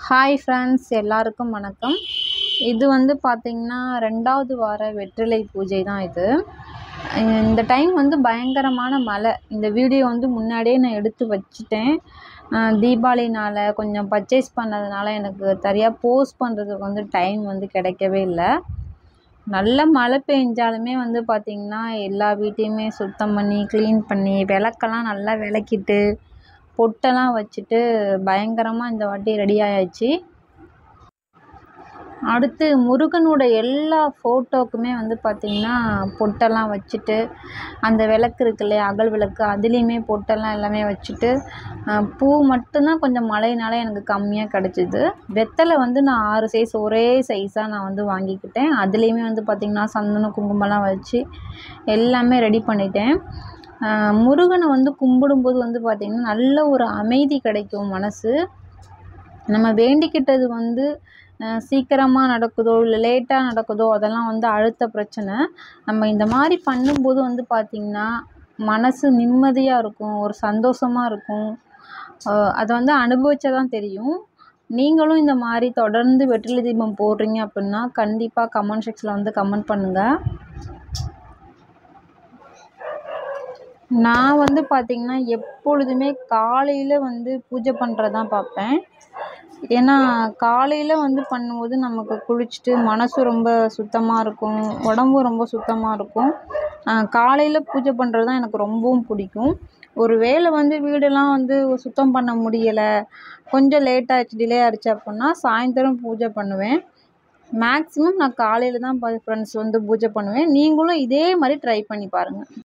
hi friends எல்லாருக்கும் வணக்கம் இது வந்து பார்த்திங்கன்னா ரெண்டாவது வார வெற்றிலை பூஜை தான் இது இந்த டைம் வந்து பயங்கரமான மழை இந்த வீடியோ வந்து முன்னாடியே நான் எடுத்து வச்சுட்டேன் தீபாவளினால் கொஞ்சம் பர்ச்சேஸ் பண்ணதுனால எனக்கு சரியாக போஸ்ட் பண்ணுறதுக்கு வந்து டைம் வந்து கிடைக்கவே இல்லை நல்ல மழை பெஞ்சாலுமே வந்து பார்த்திங்கன்னா எல்லா வீட்டையுமே சுத்தம் பண்ணி க்ளீன் பண்ணி விளக்கெல்லாம் நல்லா விளக்கிட்டு பொட்டெல்லாம் வச்சுட்டு பயங்கரமாக இந்த வாட்டி ரெடி ஆயாச்சு அடுத்து முருகனோட எல்லா ஃபோட்டோவுக்குமே வந்து பார்த்திங்கன்னா பொட்டெல்லாம் வச்சுட்டு அந்த விளக்கு இருக்கு இல்லையா அகல் விளக்கு அதுலேயுமே பொட்டெல்லாம் எல்லாமே வச்சுட்டு பூ மட்டும்தான் கொஞ்சம் மழையினால எனக்கு கம்மியாக கிடச்சிது வெத்தலை வந்து நான் ஆறு சைஸ் ஒரே சைஸாக நான் வந்து வாங்கிக்கிட்டேன் அதுலேயுமே வந்து பார்த்திங்கன்னா சந்தனம் குங்குமம்லாம் வச்சு எல்லாமே ரெடி பண்ணிட்டேன் முருகனை வந்து கும்பிடும்போது வந்து பார்த்திங்கன்னா நல்ல ஒரு அமைதி கிடைக்கும் மனசு நம்ம வேண்டிக்கிட்டது வந்து சீக்கிரமாக நடக்குதோ இல்லை லேட்டாக நடக்குதோ அதெல்லாம் வந்து அழுத்த பிரச்சனை நம்ம இந்த மாதிரி பண்ணும்போது வந்து பார்த்திங்கன்னா மனசு நிம்மதியாக இருக்கும் ஒரு சந்தோஷமாக இருக்கும் அதை வந்து அனுபவிச்சா தான் தெரியும் நீங்களும் இந்த மாதிரி தொடர்ந்து வெற்றிலை தீபம் போடுறீங்க அப்படின்னா கண்டிப்பாக கமெண்ட் செக்ஷனில் வந்து கமெண்ட் பண்ணுங்கள் நான் வந்து பார்த்திங்கன்னா எப்பொழுதுமே காலையில் வந்து பூஜை பண்ணுறதான் பார்ப்பேன் ஏன்னா காலையில் வந்து பண்ணும்போது நமக்கு குளிச்சுட்டு மனசு ரொம்ப சுத்தமாக இருக்கும் உடம்பும் ரொம்ப சுத்தமாக இருக்கும் காலையில் பூஜை பண்ணுறது தான் எனக்கு ரொம்பவும் பிடிக்கும் ஒரு வேளை வந்து வீடெல்லாம் வந்து சுத்தம் பண்ண முடியலை கொஞ்சம் லேட் ஆகிடுச்சு டிலே ஆகிடுச்சு அப்படின்னா சாயந்தரம் பூஜை பண்ணுவேன் மேக்ஸிமம் நான் காலையில் தான் ஃப்ரெண்ட்ஸ் வந்து பூஜை பண்ணுவேன் நீங்களும் இதே மாதிரி ட்ரை பண்ணி பாருங்கள்